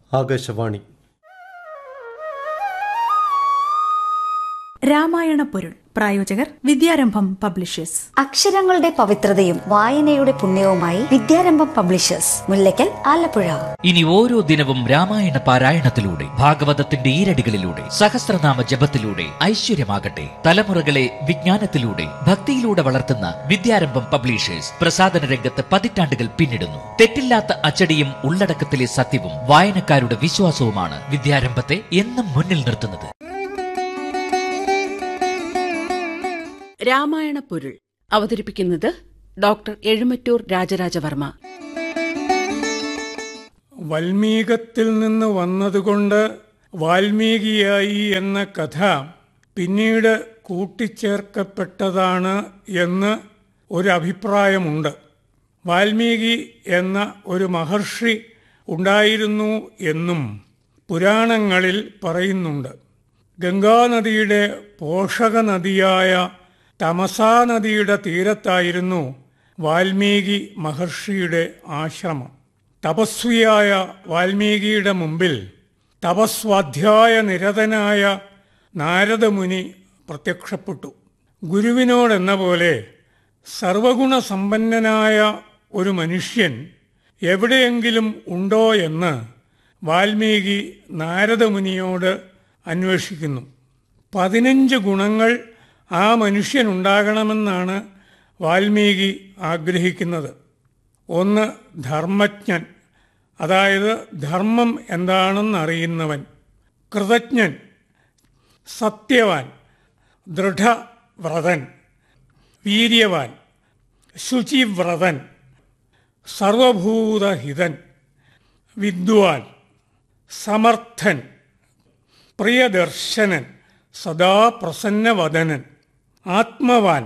ആകാശവാണി രാമായണ പൊരുൾ പ്രായോജകർ വിദ്യാരംഭം പബ്ലിഷേഴ്സ് അക്ഷരങ്ങളുടെ പവിത്രതയും വായനയുടെ പുണ്യവുമായി വിദ്യാരംഭം പബ്ലിഷേഴ്സ് മുല്ലയ്ക്കൽ ആലപ്പുഴ ഇനി ഓരോ ദിനവും രാമായണ പാരായണത്തിലൂടെ ഭാഗവതത്തിന്റെ ഈരടികളിലൂടെ സഹസ്രനാമ ജപത്തിലൂടെ ഐശ്വര്യമാകട്ടെ തലമുറകളെ വിജ്ഞാനത്തിലൂടെ ഭക്തിയിലൂടെ വളർത്തുന്ന വിദ്യാരംഭം പബ്ലിഷേഴ്സ് പ്രസാദന രംഗത്ത് പതിറ്റാണ്ടുകൾ പിന്നിടുന്നു തെറ്റില്ലാത്ത അച്ചടിയും ഉള്ളടക്കത്തിലെ സത്യവും വായനക്കാരുടെ വിശ്വാസവുമാണ് വിദ്യാരംഭത്തെ എന്നും മുന്നിൽ നിർത്തുന്നത് രാമായണ പൊരുൾ അവതരിപ്പിക്കുന്നത് ഡോക്ടർ എഴുമറ്റൂർ രാജരാജവർമ്മ വൽമീകത്തിൽ നിന്ന് വന്നതുകൊണ്ട് വാൽമീകിയായി എന്ന കഥ പിന്നീട് കൂട്ടിച്ചേർക്കപ്പെട്ടതാണ് എന്ന് ഒരു അഭിപ്രായമുണ്ട് വാൽമീകി എന്ന ഒരു മഹർഷി ഉണ്ടായിരുന്നു എന്നും പുരാണങ്ങളിൽ പറയുന്നുണ്ട് ഗംഗാനദിയുടെ പോഷക നദിയായ തമസാ നദിയുടെ തീരത്തായിരുന്നു വാൽമീകി മഹർഷിയുടെ ആശ്രമം തപസ്വിയായ വാൽമീകിയുടെ മുമ്പിൽ തപസ്വാധ്യായ നിരതനായ നാരദമുനി പ്രത്യക്ഷപ്പെട്ടു ഗുരുവിനോടെന്ന പോലെ സർവഗുണസമ്പന്നനായ ഒരു മനുഷ്യൻ എവിടെയെങ്കിലും ഉണ്ടോ എന്ന് വാൽമീകി നാരദമുനിയോട് അന്വേഷിക്കുന്നു പതിനഞ്ച് ഗുണങ്ങൾ ആ മനുഷ്യനുണ്ടാകണമെന്നാണ് വാൽമീകി ആഗ്രഹിക്കുന്നത് ഒന്ന് ധർമ്മജ്ഞൻ അതായത് ധർമ്മം എന്താണെന്നറിയുന്നവൻ കൃതജ്ഞൻ സത്യവാൻ ദൃഢവ്രതൻ വീര്യവാൻ ശുചിവ്രതൻ സർവഭൂതഹിതൻ വിദ്വാൻ സമർത്ഥൻ പ്രിയദർശനൻ സദാ പ്രസന്നവദനൻ ആത്മവാൻ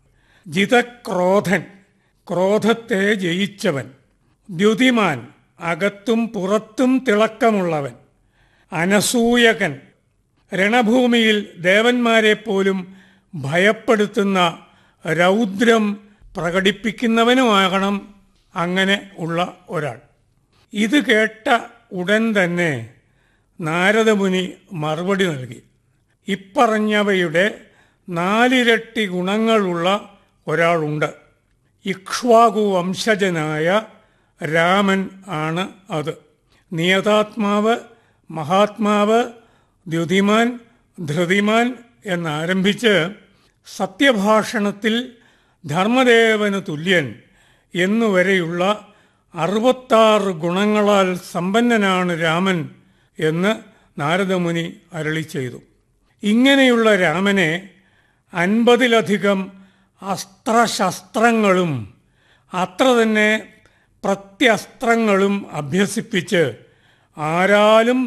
ജിതക്രോധൻ ക്രോധത്തെ ജയിച്ചവൻ ദ്യുതിമാൻ അകത്തും പുറത്തും തിളക്കമുള്ളവൻ അനസൂയകൻ രണഭൂമിയിൽ ദേവന്മാരെ പോലും ഭയപ്പെടുത്തുന്ന രൗദ്രം പ്രകടിപ്പിക്കുന്നവനുമാകണം അങ്ങനെ ഉള്ള ഒരാൾ ഇത് കേട്ട ഉടൻ തന്നെ നാരദമുനി മറുപടി നൽകി ഇപ്പറഞ്ഞവയുടെ നാലിരട്ടി ഗുണങ്ങളുള്ള ഒരാളുണ്ട് ഇക്ഷ്വാകു വംശജനായ രാമൻ ആണ് അത് നിയതാത്മാവ് മഹാത്മാവ് ദ്യുതിമാൻ ധൃതിമാൻ എന്നാരംഭിച്ച് സത്യഭാഷണത്തിൽ ധർമ്മദേവന് തുല്യൻ എന്നുവരെയുള്ള അറുപത്താറ് ഗുണങ്ങളാൽ സമ്പന്നനാണ് രാമൻ എന്ന് നാരദമുനി അരളി ചെയ്തു ഇങ്ങനെയുള്ള രാമനെ അൻപതിലധികം അസ്ത്രശസ്ത്രങ്ങളും അത്ര തന്നെ പ്രത്യസ്ത്രങ്ങളും അഭ്യസിപ്പിച്ച് ആരാലും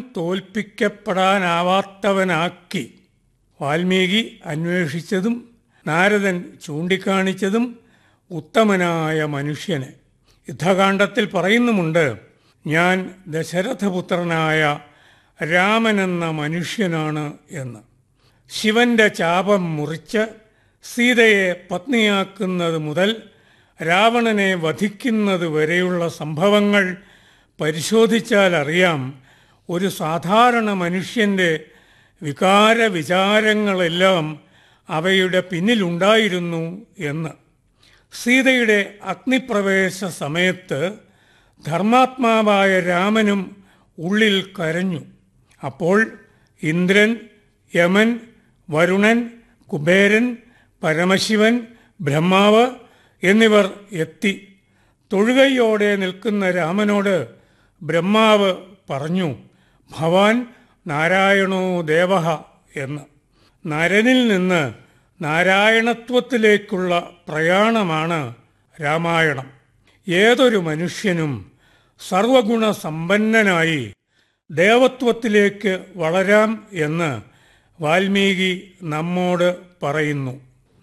തോൽപ്പിക്കപ്പെടാനാവാത്തവനാക്കി വാൽമീകി അന്വേഷിച്ചതും നാരദൻ ചൂണ്ടിക്കാണിച്ചതും ഉത്തമനായ മനുഷ്യനെ യുദ്ധകാണ്ഡത്തിൽ പറയുന്നുമുണ്ട് ഞാൻ ദശരഥപുത്രനായ രാമനെന്ന മനുഷ്യനാണ് എന്ന് ശിവന്റെ ചാപം മുറിച്ച് സീതയെ പത്നിയാക്കുന്നത് മുതൽ രാവണനെ വധിക്കുന്നത് വരെയുള്ള സംഭവങ്ങൾ പരിശോധിച്ചാൽ അറിയാം ഒരു സാധാരണ മനുഷ്യന്റെ വികാര വിചാരങ്ങളെല്ലാം അവയുടെ പിന്നിലുണ്ടായിരുന്നു എന്ന് സീതയുടെ അഗ്നിപ്രവേശ സമയത്ത് ധർമാത്മാവായ രാമനും ഉള്ളിൽ കരഞ്ഞു അപ്പോൾ ഇന്ദ്രൻ യമൻ വരുണൻ കുബേരൻ പരമശിവൻ ബ്രഹ്മാവ് എന്നിവർ എത്തി തൊഴുകയോടെ നിൽക്കുന്ന രാമനോട് ബ്രഹ്മാവ് പറഞ്ഞു ഭവാൻ നാരായണോ ദേവഹ എന്ന് നരനിൽ നിന്ന് നാരായണത്വത്തിലേക്കുള്ള പ്രയാണമാണ് രാമായണം ഏതൊരു മനുഷ്യനും സർവഗുണ സമ്പന്നനായി ദേവത്വത്തിലേക്ക് വളരാം എന്ന് വാൽമീകി നമ്മോട് പറയുന്നു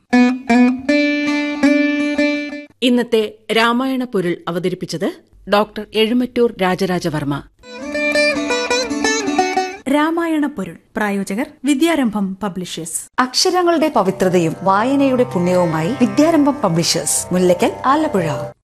ഇന്നത്തെ രാമായണ പൊരുൾ അവതരിപ്പിച്ചത് ഡോക്ടർ എഴുമറ്റൂർ രാജരാജവർമ്മ രാമായണ പൊരുൾ പ്രായോജകർ വിദ്യാരംഭം പബ്ലിഷേഴ്സ് അക്ഷരങ്ങളുടെ പവിത്രതയും വായനയുടെ പുണ്യവുമായി വിദ്യാരംഭം പബ്ലിഷേഴ്സ് മുല്ലയ്ക്കൽ ആലപ്പുഴ